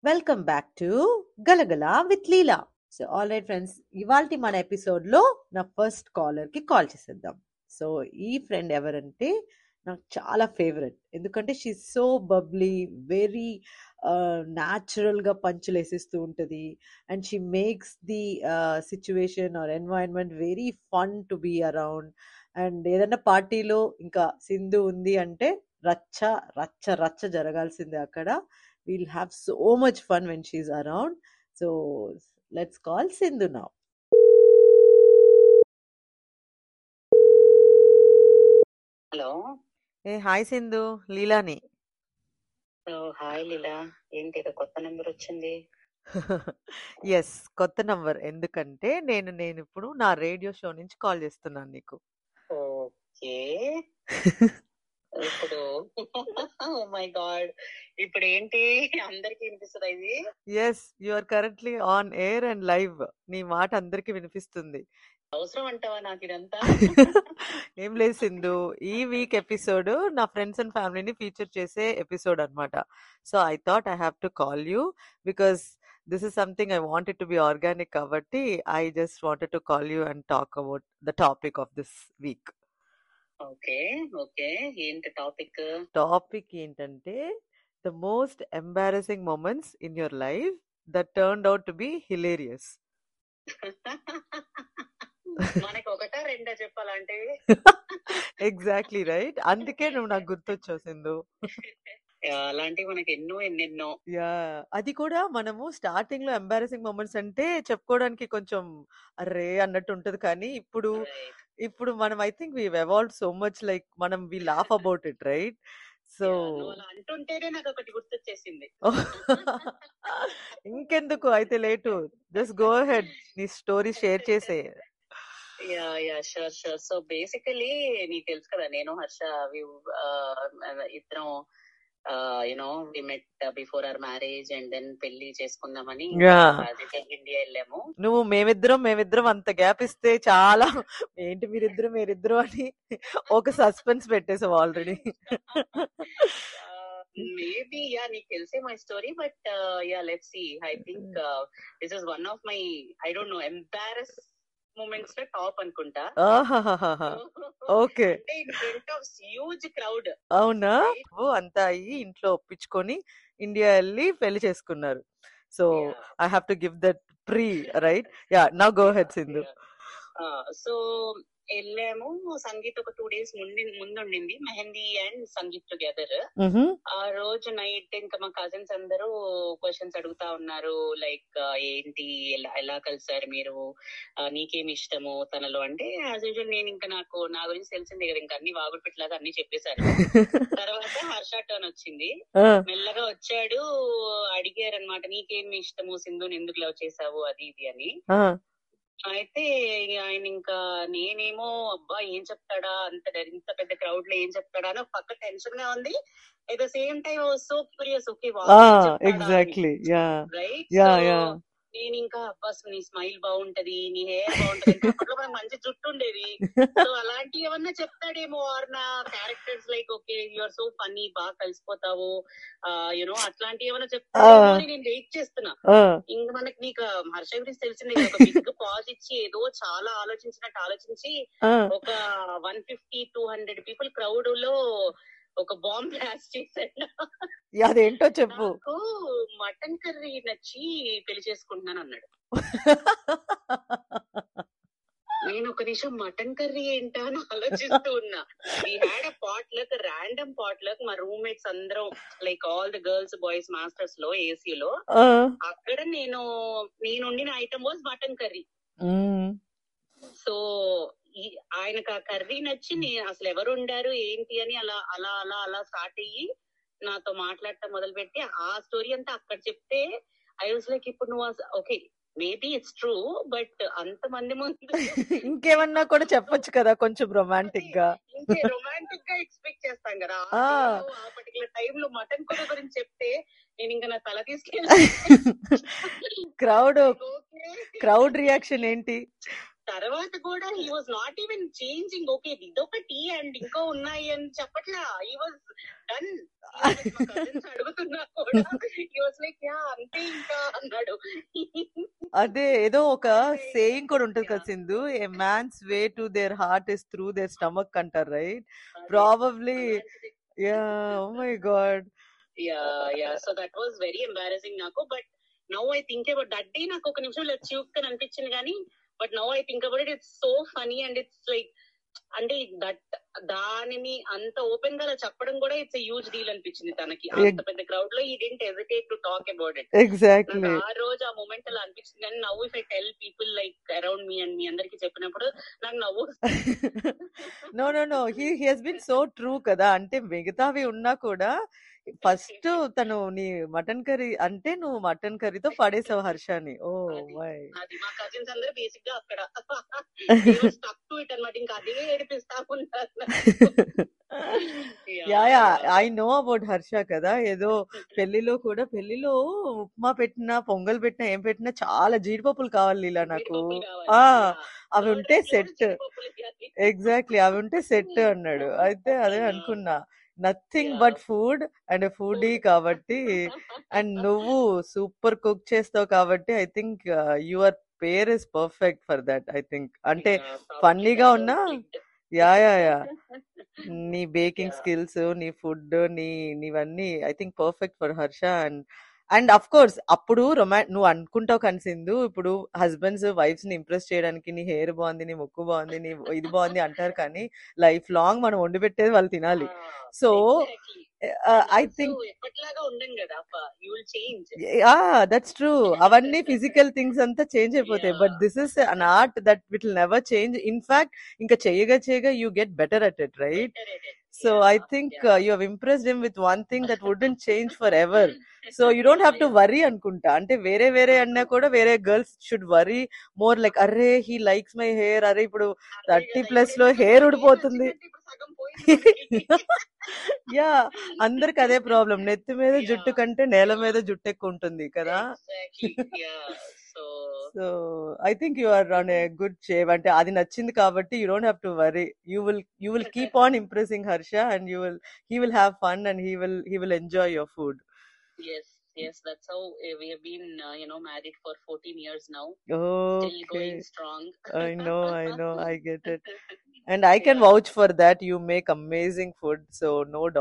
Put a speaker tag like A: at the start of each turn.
A: Welcome back to Galagala with Leela so all right friends ఇవాళ మన ఎపిసోడ్లో నా ఫస్ట్ కాలర్కి కాల్ చేసేద్దాం సో ఈ ఫ్రెండ్ ఎవరంటే నాకు చాలా ఫేవరెట్ ఎందుకంటే షీ సో బబ్లీ వెరీ న్యాచురల్గా పంచులు వేసిస్తూ ఉంటుంది and she makes the situation or environment very fun to be around and ఏదైనా పార్టీలో ఇంకా సింధు ఉంది అంటే రచ్చ రచ్చ రచ్చ జరగాల్సిందే అక్కడ we'll have so much fun when she's around. So let's call Sindhu now.
B: Hello
A: hey hi Sindhu లీలాని
B: ఓ, హాయ్ లీలా ఏంటి ఏదో కొత్త నెంబర్ వచ్చింది
A: ఎస్ కొత్త నంబర్ ఎందుకంటే నేను నేను ఇప్పుడు నా రేడియో షో నుంచి కాల్ చేస్తున్నాను నీకు
B: ఓకే ఇప్పుడు మై గాడ్ ఇప్పుడు ఏంటి అందరికి వినిపిస్తుంది ఇది
A: yes you are currently on air and live నీ మాట అందరికి వినిపిస్తుంది
B: అవసరం అంటావా నాకు ఇదంతా
A: ఏం లేదు సింధు ఈ వీక్ ఎపిసోడ్ నా ఫ్రెండ్స్ అండ్ ఫ్యామిలీని ఫీచర్ చేసే ఎపిసోడ్ అన్నమాట so I thought I have to call you because this is something I wanted to be organic కాబట్టి I just wanted to call you and talk about the topic of this week
B: okay okay ఏంటి topic
A: topic ఏంటంటే the most embarrassing moments in your life that turn out to be hilarious
B: మనకి ఒకటా రెండా చెప్పాలంటే
A: exactly right అందుకే నువ్వు నాకు గుర్తొచ్చావు సింధు
B: అలాంటివి మనకి ఎన్నో ఎన్నెన్నో
A: యా అది కూడా మనము స్టార్టింగ్ లో ఎంబారసింగ్ మూమెంట్స్ అంటే చెప్పుకోవడానికి కొంచెం అర్రే అన్నట్టు ఉంటది కానీ ఇప్పుడు
B: Right.
A: ఇప్పుడు మనం I think we evolve so much like మనం we laugh about it right so
B: Yeah, నువ్వు అలా అంటుంటేనే నాకు ఒకటి గుర్తొచ్చేసింది
A: ఇంకెందుకు అయితే లేటు జస్ట్ గో హెడ్ నీ స్టోరీ షేర్ చేసే
B: yeah yeah sure sure so basically నీకు తెలుసు కదా నేను హర్ష we- uh, ఇద్దరం you know we met before our marriage and then పెళ్లి చేసుకుందామని
A: Yeah.
B: ఇండియా వెళ్ళాము
A: నువ్వు మేమిద్దరం మేమిద్దరం అంత గ్యాప్ ఇస్తే చాలా ఏంటి మీరిద్దరు మీరిద్దరు అని ఒక సస్పెన్స్ పెట్టేసావు ఆల్రెడీ
B: మేబీ యా నీకు తెలిసే my story but yeah let see I think this is one of my I don't know embarrass moments లో టాప్ అనుకుంటా
A: ఓకే
B: అంటే in front of huge crowd
A: అవునా ఓ, అంతా అయ్యి ఇంట్లో ఒప్పించుకొని ఇండియా వెళ్ళి పెళ్లి చేసుకున్నారు so I have to give that pre right yeah నా గో హెడ్ సింధు
B: సో వెళ్ళాము సంగీత్ ఒక టూ డేస్ ముందు ముందుండింది మెహందీ అండ్ సంగీత్ టుగెదర్ ఆ రోజు నైట్ ఇంకా మా కజిన్స్ అందరూ క్వశ్చన్స్ అడుగుతా ఉన్నారు లైక్ ఏంటి ఎలా ఎలా కలిసారు మీరు ఆ, నీకేమి ఇష్టము తనలో అంటే యాజ్ యూజువల్ నేను ఇంకా నాకు నా గురించి తెలిసిందే కదా ఇంకా అన్ని వాగుడు పెట్టలాగా అన్ని చెప్పేశాను తర్వాత హర్ష టర్న్ వచ్చింది మెల్లగా వచ్చాడు అడిగారు అనమాట నీకేమి ఇష్టము సింధుని ఎందుకు లవ్ చేసావు అది ఇది అని అయితే ఆయన ఇంకా నేనేమో అబ్బా ఏం చెప్తాడా అంత ఇంత పెద్ద క్రౌడ్ లో ఏం చెప్తాడా అని ఒక పక్క టెన్షన్ గా ఉంది at the same time so curious okay
A: exactly yeah
B: right
A: Yeah, yeah.
B: నేను ఇంకా అబ్బా నీ స్మైల్ బాగుంటది నీ హెయిర్ బాగుంటది ఇంకా అప్పట్లో మనకు మంచి జుట్టు ఉండేది సో అలాంటి ఏమన్నా చెప్తాడేమో ఆర్ నా characters like okay you're so funny బాగా కలిసిపోతావు యూనో అట్లాంటి ఏమన్నా చెప్తాడేమో అని నేను వెయిట్ చేస్తున్నా ఇంక మనకి నీకు హర్ష గురించి తెలిసిందే కదా, ఒక బిగ్ పాజ్ ఇచ్చి ఏదో చాలా ఆలోచించినట్టు ఆలోచించి ఒక one fifty two hundred people crowd లో ఒక బాంబ్ బ్లాస్ట్ చేశాడు
A: అదేంటో చెప్పు
B: నాకు మటన్ కర్రీ నచ్చి పెళ్లి చేసుకుంటున్నాను అన్నాడు నేను ఒక నిమిషం మటన్ కర్రీ ఏంటా అని ఆలోచిస్తూ ఉన్నా we had a potluck random potluck మా రూమ్మేట్స్ అందరం like all the girls boys masters లో ఏసీ లో
A: ఆ,
B: అక్కడ నేను నేను వండిన item was mutton curry
A: hmm,
B: so ఈ- ఆయనకు ఆ కర్రీ నచ్చి నేను అసలు ఎవరు ఉండారు ఏంటి అని అలా అలా అలా అలా స్టార్ట్ అయ్యి నాతో మాట్లాడటం మొదలు పెట్టి ఆ స్టోరీ అంతా అక్కడ చెప్తే ఐ వాజ్ లైక్ ఇప్పుడు నువ్వు okay maybe it's true but అంత మంది ముందు
A: ఇంకేమన్నా కూడా చెప్పొచ్చు కదా కొంచెం రొమాంటిక్ గా
B: ఇంకే రొమాంటిక్ గా ఎక్స్పెక్ట్ చేస్తాం కదా ఆ
A: ఆ.
B: day లో, ఆ పర్టికులర్ టైం లో మటన్ కూర గురించి చెప్తే నేను ఇంకా నా తల తీసుకెళ్ళి
A: క్రౌడ్
B: ఓకే
A: క్రౌడ్ రియాక్షన్ ఏంటి
B: తర్వాత కూడా he was not even changing okay ఇదొకటి అండ్ ఇంకో ఉన్నాయి అని చెప్పట్లా హీ వాజ్ డన్ అడుగుతున్నా కూడా హీ వాజ్ లైక్ యా అంతే ఇంకా అన్నాడు
A: అదే ఏదో ఒక సేయింగ్ కూడా ఉంటది కదా Sindhu a man's way to their heart is through their stomach అంటారు right probably yeah oh my god
B: yeah yeah so that was very embarrassing నాకు but now I think about that day నాకు ఒక నిమిషంలో చూక్ అని అనిపించింది కానీ but now I think about it it's so funny and it's like అంటే that దానిని అంత ఓపెన్ గా చెప్పడం కూడా ఇట్స్ హ్యూజ్ డీల్ అనిపించింది తనకి అంత పెద్ద క్రౌడ్ లో ఈ didn't hesitate to talk about it
A: exactly
B: ఆ రోజు ఆ మూమెంట్ అలా అనిపించింది కానీ నవ్వు if I tell people like around me and me అందరికి చెప్పినప్పుడు నాకు నవ్వు
A: no no no he he's been so true కదా అంటే మిగతావి ఉన్నా కూడా ఫస్ట్ తను నీ మటన్ కర్రీ అంటే నువ్వు మటన్ కర్రీతో పడేసావు హర్షాని ఓ మై
B: అది మా కజిన్స్ అందరూ బేసిక్ గా అక్కడ స్టక్ టు ఇట్ అనమాట ఇంకా అదే ఏడిపిస్తా ఉంటారు
A: yeah yeah I know about Harsha కదా ఏదో పెళ్లిలో కూడా పెళ్లిలో ఉప్మా పెట్టినా పొంగల్ పెట్టినా ఏం పెట్టినా చాలా జీడిపప్పులు కావాలి ఇలా నాకు ఆ అవి ఉంటే సెట్ ఎగ్జాక్ట్లీ అవి ఉంటే సెట్ అన్నాడు అయితే అదే అనుకున్నా nothing but food and foodie కాబట్టి అండ్ నువ్వు సూపర్ కుక్ చేస్తావు కాబట్టి I think your pair is perfect for that I think అంటే ఫన్నీగా ఉన్నా యా యా యా నీ బేకింగ్ స్కిల్స్ నీ ఫుడ్ నీ నీవన్నీ I think perfect for Harsha and and of course అప్పుడు రొమా నువ్వు అనుకుంటావు కనిసిందు ఇప్పుడు హస్బెండ్స్ వైఫ్స్ ని ఇంప్రెస్ చేయడానికి నీ హెయిర్ బాగుంది నీ ముక్కు బాగుంది నీ ఇది బాగుంది అంటారు కానీ లైఫ్ లాంగ్ మనం వండి పెట్టేది వాళ్ళు తినాలి సో ఐ థింక్
B: ఎప్పటిలాగా ఉండండి కదా you will change
A: yeah that's true అవన్నీ ఫిజికల్ థింగ్స్ అంతా చేంజ్ అయిపోతాయి but this is an art that will never change in fact ఇంకా చేయగా చేయగా you get better at it right so I think you have impressed him with one thing that wouldn't change forever so you don't have to worry అనుకుంటా అంటే వేరే వేరే అన్నా కూడా వేరే girls should worry more like అరే he likes my hair అరే ఇప్పుడు థర్టీ ప్లస్ లో హెయిర్ ఊడిపోతుంది యా అందరికి అదే ప్రాబ్లం నెత్తి మీద జుట్టు కంటే నేల మీద జుట్టు ఎక్కువ ఉంటుంది కదా so I think you are on a good shave అంటే అది నచ్చింది కాబట్టి you don't have to worry you will you will keep on impressing Harsha and you will he will have fun and he will he will enjoy your food
B: yes yes that's how uh, we have been uh, you know married for 14 years now still
A: Okay.
B: going strong
A: I know, I know, I get it. And I can vouch for that. You make amazing food, so no doubt.